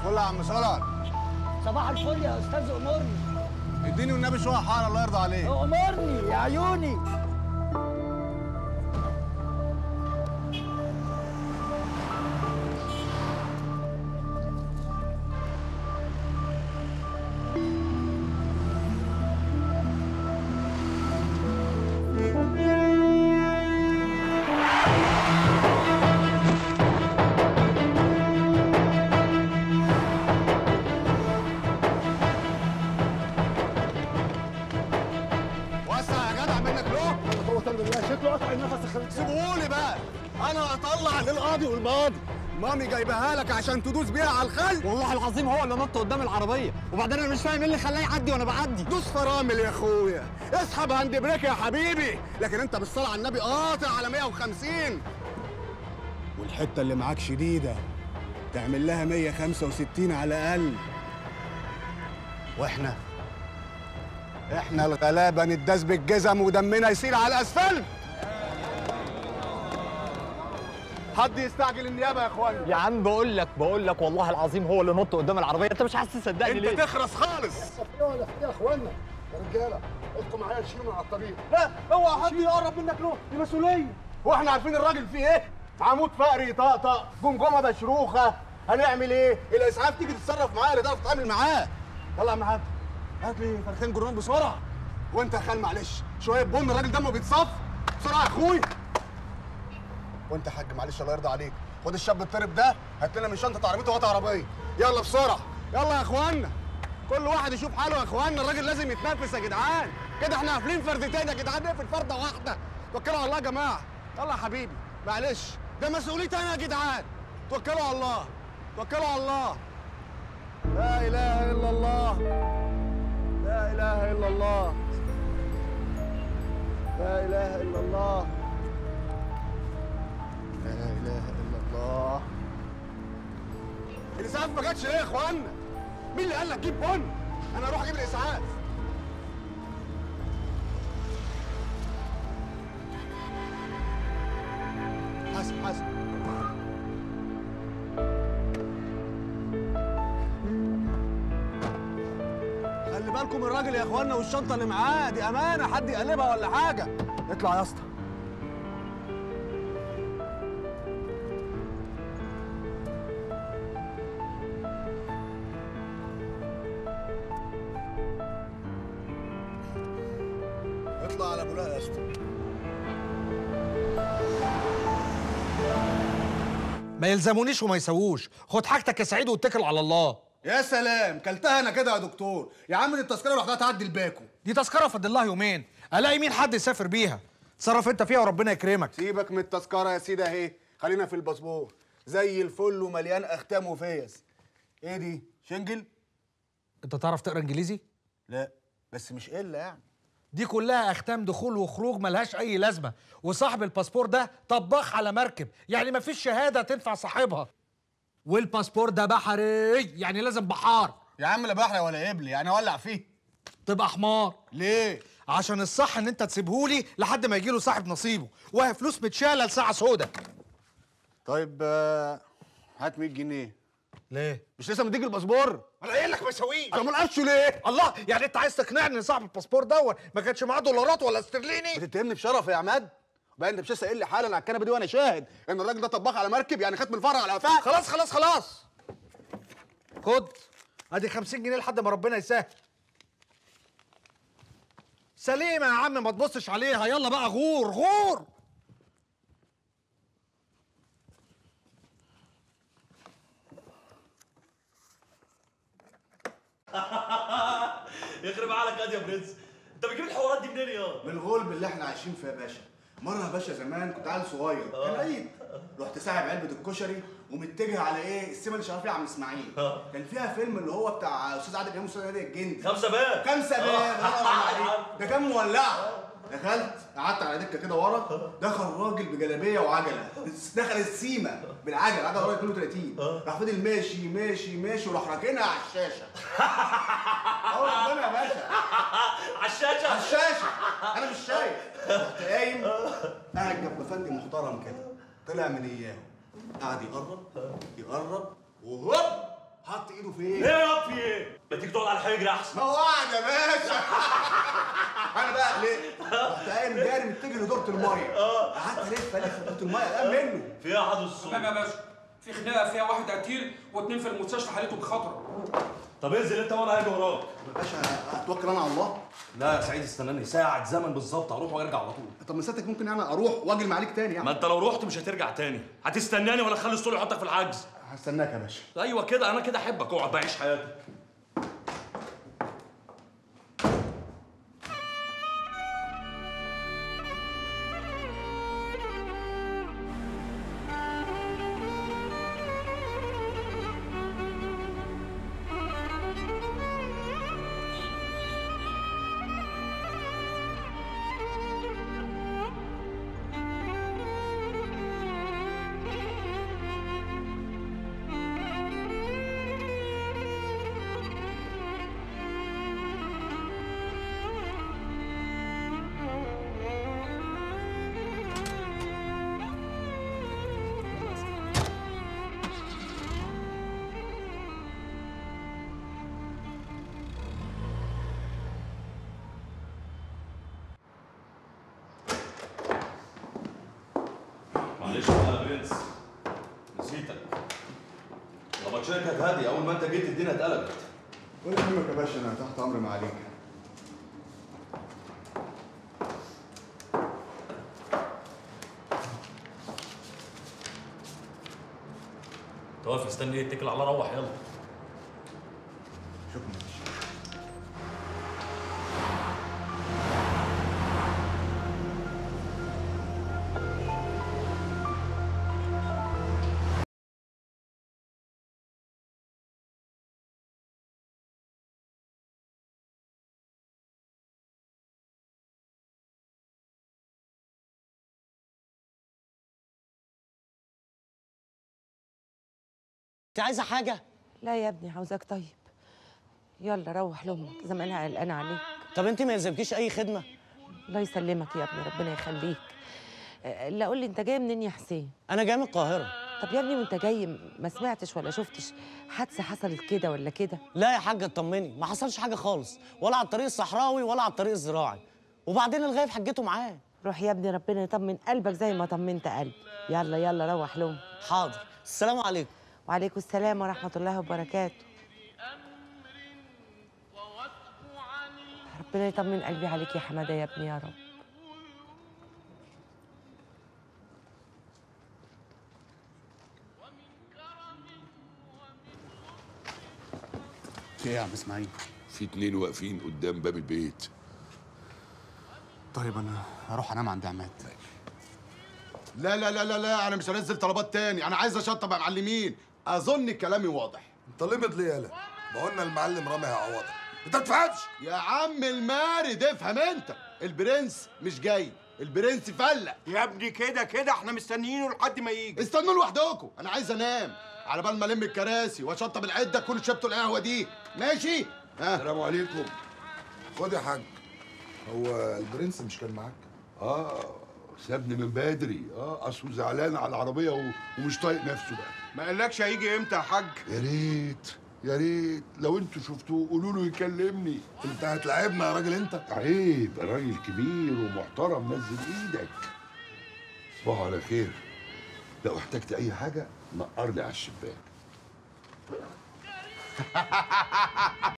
الفل يا عم صلاح صباح الفل يا استاذ امرني اديني والنبي شويه حاره الله يرضى عليك امرني يا عيوني وسع يا جدع منك له هو تمام الله شكله قطع النفس خليك سيبهولي بقى انا هطلع للقاضي والماضي مامي جايبها لك عشان تدوس بيها على الخلق والله العظيم هو اللي نط قدام العربيه وبعدين انا مش فاهم ايه اللي خلاه يعدي وانا بعدي دوس فرامل يا اخويا اسحب هاند بريك يا حبيبي لكن انت بالصلاه على النبي قاطع على 150 والحته اللي معاك شديده تعمل لها 165 على الاقل واحنا احنا الغلابه نداس بالجزم ودمنا يسيل على الاسفلت حد يستعجل النيابه يا اخوانا يا عم بقول لك بقول لك والله العظيم هو اللي نط قدام العربيه انت مش عايز تصدقني انت ليه تخرس خالص ولا يا اخوانا يا رجاله ادخل معايا شيلوا على الطريق لا اوعى حد يقرب منك له دي مسؤوليه واحنا عارفين الراجل فيه ايه عمود فقري طقطق جمجمه مشروخه هنعمل ايه الاسعاف تيجي تتصرف معاه اللي تعرف تتعامل معاه يلا يا عم حاج هات لي فرخين جرنان بسرعه وانت يا خال معلش شويه بن الراجل دمه بيتصف بسرعه يا اخويا وانت يا حاج معلش الله يرضى عليك خد الشاب الطرب ده هات لنا من شنطه عربيته وقت عربيه يلا بسرعه يلا يا اخوانا كل واحد يشوف حاله يا اخوانا الراجل لازم يتنفس يا جدعان كده احنا قافلين فردتين يا جدعان نقفل فرده واحده توكلوا على الله يا جماعه يلا يا حبيبي معلش ده مسؤوليتي انا يا جدعان توكلوا على الله توكلوا على الله لا اله الا الله لا اله الا الله لا اله الا الله لا اله الا الله الاسعاف ما جاتش ليه يا اخوانا مين اللي قال لك جيب بن انا اروح اجيب الاسعاف حسن حسن خلي بالكم الراجل يا اخوانا والشنطه اللي معاه دي امانه حد يقلبها ولا حاجه اطلع يا اسطى اطلع على ابو يا اسطى ما يلزمونيش وما يسووش خد حاجتك يا سعيد واتكل على الله يا سلام كلتها انا كده يا دكتور يا عم دي التذكره لوحدها تعدي الباكو دي تذكره فاضل الله يومين الاقي مين حد يسافر بيها تصرف انت فيها وربنا يكرمك سيبك من التذكره يا سيدي اهي خلينا في الباسبور زي الفل ومليان اختام وفيس ايه دي شنجل انت تعرف تقرا انجليزي لا بس مش الا يعني دي كلها اختام دخول وخروج ملهاش اي لازمه وصاحب الباسبور ده طباخ على مركب يعني مفيش شهاده تنفع صاحبها والباسبور ده بحري يعني لازم بحار يا عم لا بحر ولا قبل يعني اولع فيه تبقى حمار ليه عشان الصح ان انت تسيبهولي لحد ما يجيله صاحب نصيبه وهي فلوس متشاله لساعه سودا طيب آه، هات 100 جنيه ليه مش لسه مديك الباسبور انا قايل لك ما يسويش انا ما نقفش ليه الله يعني انت عايز تقنعني ان صاحب الباسبور دوت ما كانش معاه دولارات ولا استرليني بتتهمني بشرف يا عماد بقى انت مش لسه قايل لي حالا على الكنبه دي وانا شاهد ان الراجل ده طباخ على مركب يعني ختم الفرع على قفاه خلاص خلاص خلاص خد ادي 50 جنيه لحد ما ربنا يسهل سليمة يا عم ما تبصش عليها يلا بقى غور غور يخرب عليك يا برنس انت بتجيب الحوارات دي منين يا من الغلب اللي احنا عايشين فيه يا باشا مره يا باشا زمان كنت عيل صغير كان عيد رحت ساحب علبه الكشري ومتجه على ايه السيما اللي شغال فيها عم اسماعيل كان فيها فيلم اللي هو بتاع استاذ عادل امام واستاذ نادي الجندي خمسة باب خمسة باب الله ينور عليك ده كان مولع دخلت قعدت على دكه كده ورا دخل راجل بجلابيه وعجله دخل السيما بالعجله عجله راجل كله 30 راح فضل ماشي ماشي ماشي وراح راكنها على الشاشه اهو ربنا يا باشا على الشاشة على الشاشه انا مش شايف رحت قايم قاعد جنب فندي محترم كده طلع من اياه قعد يقرب يقرب وهوب حط ايده فين ايه يا في ايه؟ ما تيجي تقعد على حجر احسن ما وعد يا باشا انا بقى قلقت رحت قايم جاري متجه لدورة الميه قعدت الف الف في دورة الميه قام منه في ايه يا حدث تمام الصبح؟ يا باشا في خناقه فيها واحد قتيل واتنين في المستشفى حالتهم خطر طب انزل انت وانا هاجي وراك يا باشا هتوكل انا على الله لا يا سعيد استناني ساعة زمن بالظبط هروح وارجع على طول طب ما سيادتك ممكن يعني اروح واجلم عليك تاني ما يعني انت لو رحت مش هترجع تاني هتستناني ولا اخلي الصول يحطك في الحجز هستناك يا باشا ايوه كده انا كده احبك اقعد بقى عيش حياتك معلش بقى يا برنس نسيتك نبطشيك كانت هادية أول ما أنت جيت الدنيا اتقلبت ولا يهمك يا باشا انا تحت امر ما عليك أنت واقف مستني إيه اتكل على الله روح يلا شكرا يا باشا انت عايزه حاجه لا يا ابني عاوزاك طيب يلا روح لامك زمانها قلقانه عليك طب انت ما يلزمكيش اي خدمه الله يسلمك يا ابني ربنا يخليك أه، لا قول لي انت جاي منين يا حسين انا جاي من القاهره طب يا ابني وانت جاي ما سمعتش ولا شفتش حادثه حصلت كده ولا كده لا يا حاجه اطمني ما حصلش حاجه خالص ولا على الطريق الصحراوي ولا على الطريق الزراعي وبعدين الغايب حجته معاه روح يا ابني ربنا يطمن قلبك زي ما طمنت قلبي يلا يلا روح لهم حاضر السلام عليكم وعليكم السلام ورحمه الله وبركاته ربنا يطمن قلبي عليك يا حماده يا ابني يا رب في ايه يا عم اسماعيل في اتنين واقفين قدام باب البيت طيب انا هروح انام عند عماد لا لا لا لا لا انا مش هنزل طلبات تاني انا عايز اشطب يا معلمين اظن كلامي واضح انت لمد ليه يالا ما قلنا المعلم رامي هيعوضك انت ما تفهمش يا عم المارد افهم انت البرنس مش جاي البرنس فلق يا ابني كده كده احنا مستنيينه لحد ما يجي استنوا لوحدكم انا عايز انام على بال ما الم الكراسي واشطب العده كل شربتوا القهوه دي ماشي ها السلام عليكم خد يا حاج هو البرنس مش كان معاك؟ اه سابني من بدري اه اصله زعلان على العربيه و... ومش طايق نفسه بقى ما قالكش هيجي امتى يا حاج يا ريت يا ريت لو انتوا شفتوه قولوا له يكلمني انت هتلاعبنا يا راجل انت عيب راجل كبير ومحترم نزل ايدك صباح على خير لو احتجت اي حاجه نقر لي على الشباك